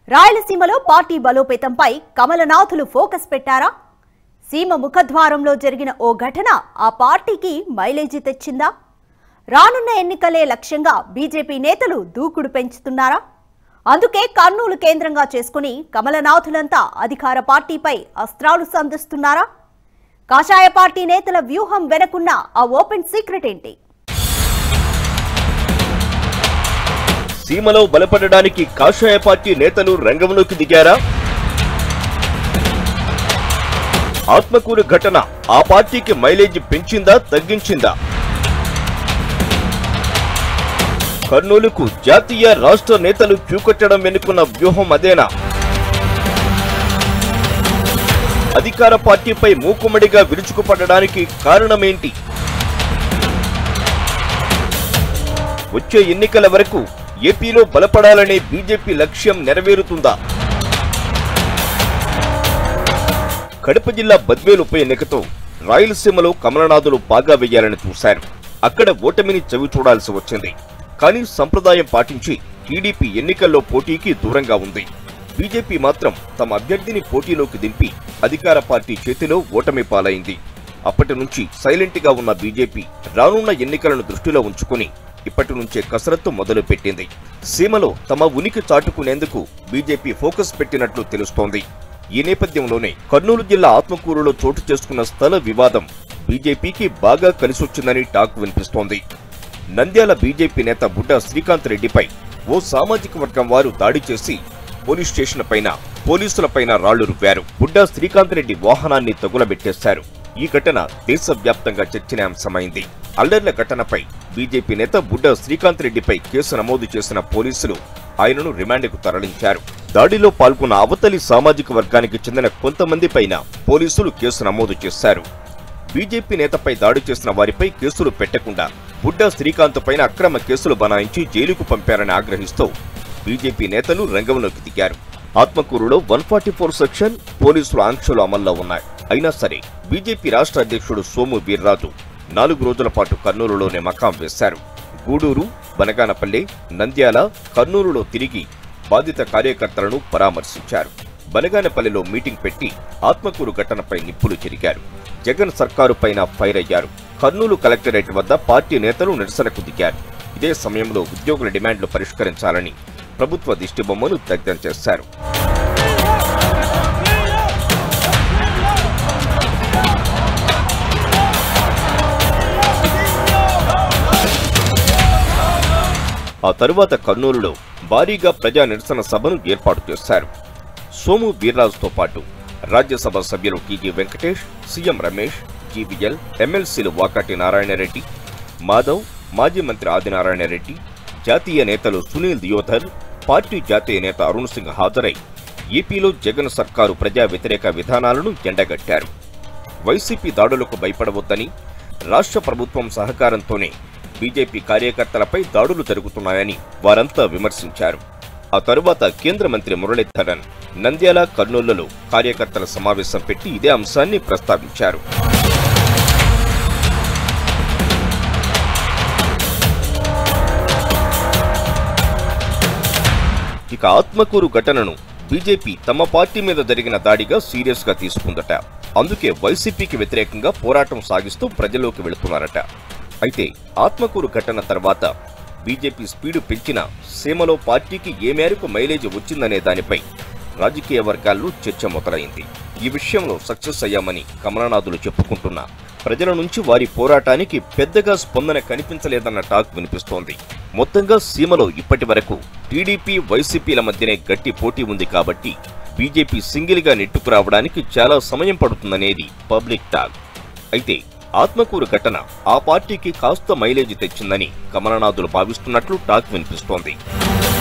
రాయలసీమలో party బలోపేతంపై కమలనాథులు focus పెట్టారా సీమ ముఖద్వారంలో జరిగిన ఓ ఘటన ఆ పార్టీకి మైలేజీ తెచ్చిందా రానున్న ఎన్నికలే లక్ష్యంగా బీజేపీ నేతలు దూకుడు పెంచుతున్నారా అందుకే కర్నూలు కేంద్రంగా చేసుకుని కమలనాథులంతా అధికార పార్టీపై అస్త్రాలు సంధిస్తున్నారా కాషాయ పార్టీ నేతల వ్యూహం వెనకున్న ఆ ఓపెన్ సీక్రెట్ ఏంటి సీమలో బలపడడానికి కాషాయ పార్టీ నేతలు రంగంలోకి దిగారా ఆత్మకూరు ఘటన ఆ పార్టీకి మైలేజ్ పెంచిందా తగ్గించిందా కర్నూలుకు జాతీయ రాష్ట్ర నేతలు క్యూకట్టడం వెనుకున్న వ్యూహం అదేనా అధికార పార్టీపై మూకుమ్మడిగా విరుచుకుపడడానికి కారణమేంటి వచ్చే ఎన్నికల వరకు ఏపీలో బలపడాలనే బీజేపీ లక్ష్యం నెరవేరుతుందా కడప జిల్లా బద్వేలు ఉప ఎన్నికతో రాయలసీమలో కమలనాథులు బాగా వెయ్యాలని చూశారు అక్కడ ఓటమిని చవి చూడాల్సి వచ్చింది కానీ సంప్రదాయం పాటించి టీడీపీ ఎన్నికల్లో పోటీకి దూరంగా ఉంది బీజేపీ మాత్రం తమ అభ్యర్థిని పోటీలోకి దింపి అధికార పార్టీ చేతిలో ఓటమి పాలైంది అప్పటి నుంచి సైలెంట్ గా ఉన్న బీజేపీ రానున్న ఎన్నికలను దృష్టిలో ఉంచుకుని ఇప్పటి నుంచే కసరత్తు మొదలుపెట్టింది సీమలో తమ ఉనికి చాటుకునేందుకు బీజేపీ ఫోకస్ పెట్టినట్లు తెలుస్తోంది ఈ నేపథ్యంలోనే కర్నూలు జిల్లా ఆత్మకూరులో చోటు చేసుకున్న స్థల వివాదం బీజేపీకి బాగా కలిసొచ్చిందని టాక్ వినిపిస్తోంది నంద్యాల బీజేపీ నేత బుడ్డా శ్రీకాంత్ రెడ్డిపై ఓ సామాజిక వర్గం వారు దాడి చేసి పోలీస్ స్టేషన్ పైన పోలీసులపైన రాళ్లు రువ్వారు బుడ్డా శ్రీకాంత్ రెడ్డి వాహనాన్ని తగులబెట్టేశారు ఈ ఘటన దేశవ్యాప్తంగా చర్చనీయాంశమైంది అల్లర్ల ఘటనపై బీజేపీ నేత బుడ్డా శ్రీకాంత్ రెడ్డిపై కేసు నమోదు చేసిన పోలీసులు ఆయనను రిమాండ్కు తరలించారు దాడిలో పాల్గొన్న అవతలి సామాజిక వర్గానికి చెందిన కొంతమంది పైన పోలీసులు కేసు నమోదు చేశారు బీజేపీ నేతపై దాడి చేసిన వారిపై కేసులు పెట్టకుండా బుడ్డా శ్రీకాంత్ పైన అక్రమ కేసులు బనాయించి జైలుకు పంపారని ఆగ్రహిస్తూ బీజేపీ నేతలు రంగంలోకి దిగారు ఆత్మకూరులో వన్ ఫార్టీ ఫోర్ సెక్షన్ పోలీసుల ఆంక్షలు అమల్లో ఉన్నాయి అయినా సరే బీజేపీ రాష్ట్ర అధ్యక్షుడు సోము వీర్రాజు నాలుగు రోజుల పాటు కర్నూలులోనే మకాం వేశారు గూడూరు బనగానపల్లె నంద్యాల కర్నూలులో తిరిగి బాధిత కార్యకర్తలను పరామర్శించారు బనగానపల్లెలో మీటింగ్ పెట్టి ఆత్మకూరు ఘటనపై నిప్పులు చెరిగారు జగన్ సర్కారు పైన ఫైర్ అయ్యారు కర్నూలు కలెక్టరేట్ వద్ద పార్టీ నేతలు నిరసనకు దిగారు ఇదే సమయంలో ఉద్యోగుల డిమాండ్లు పరిష్కరించాలని ప్రభుత్వ దిష్టిబొమ్మను దగ్ధం చేశారు ఆ తరువాత కర్నూలులో భారీగా ప్రజా నిరసన సభను ఏర్పాటు చేశారు సోము వీర్రాజుతో పాటు రాజ్యసభ సభ్యులు TG Venkatesh CM Ramesh GVL ఎమ్మెల్సీలు వాకాటి నారాయణరెడ్డి మాధవ్ మాజీ మంత్రి ఆదినారాయణరెడ్డి జాతీయ నేతలు సునీల్ దియోధర్ పార్టీ జాతీయ నేత అరుణ్ సింగ్ హాజరై ఏపీలో జగన్ సర్కారు ప్రజా వ్యతిరేక విధానాలను ఎండగట్టారు వైసీపీ దాడులకు భయపడవద్దని రాష్ట్ర ప్రభుత్వం సహకారంతోనే బీజేపీ కార్యకర్తలపై దాడులు జరుగుతున్నాయని వారంతా విమర్శించారు ఆ తరువాత కేంద్ర మంత్రి మురళీధరన్ నంద్యాల కర్నూలులో కార్యకర్తల సమావేశం పెట్టి ఇదే అంశాన్ని ప్రస్తావించారు ఇక ఆత్మకూరు ఘటనను బీజేపీ తమ పార్టీ మీద జరిగిన దాడిగా సీరియస్ గా తీసుకుందట అందుకే వైసీపీకి వ్యతిరేకంగా పోరాటం సాగిస్తూ ప్రజల్లోకి వెళుతున్నారట అయితే ఆత్మకూరు ఘటన తర్వాత బీజేపీ స్పీడు పెంచిన సీమలో పార్టీకి ఏ మేరకు మైలేజ్ వచ్చిందనే దానిపై రాజకీయ వర్గాల్లో చర్చ మొదలైంది ఈ విషయంలో సక్సెస్ అయ్యామని కమలనాథులు చెప్పుకుంటున్నా ప్రజల నుంచి వారి పోరాటానికి పెద్దగా స్పందన కనిపించలేదన్న టాక్ వినిపిస్తోంది మొత్తంగా సీమలో ఇప్పటి వరకు టీడీపీ వైసీపీల మధ్యనే గట్టి పోటీ ఉంది కాబట్టి బీజేపీ సింగిల్ గా నెట్టుకురావడానికి చాలా సమయం పడుతుందనేది పబ్లిక్ టాక్ అయితే ఆత్మకూరు ఘటన ఆ పార్టీకి కాస్త మైలేజ్ తెచ్చిందని కమలనాథులు భావిస్తున్నట్లు టాక్ వినిపిస్తోంది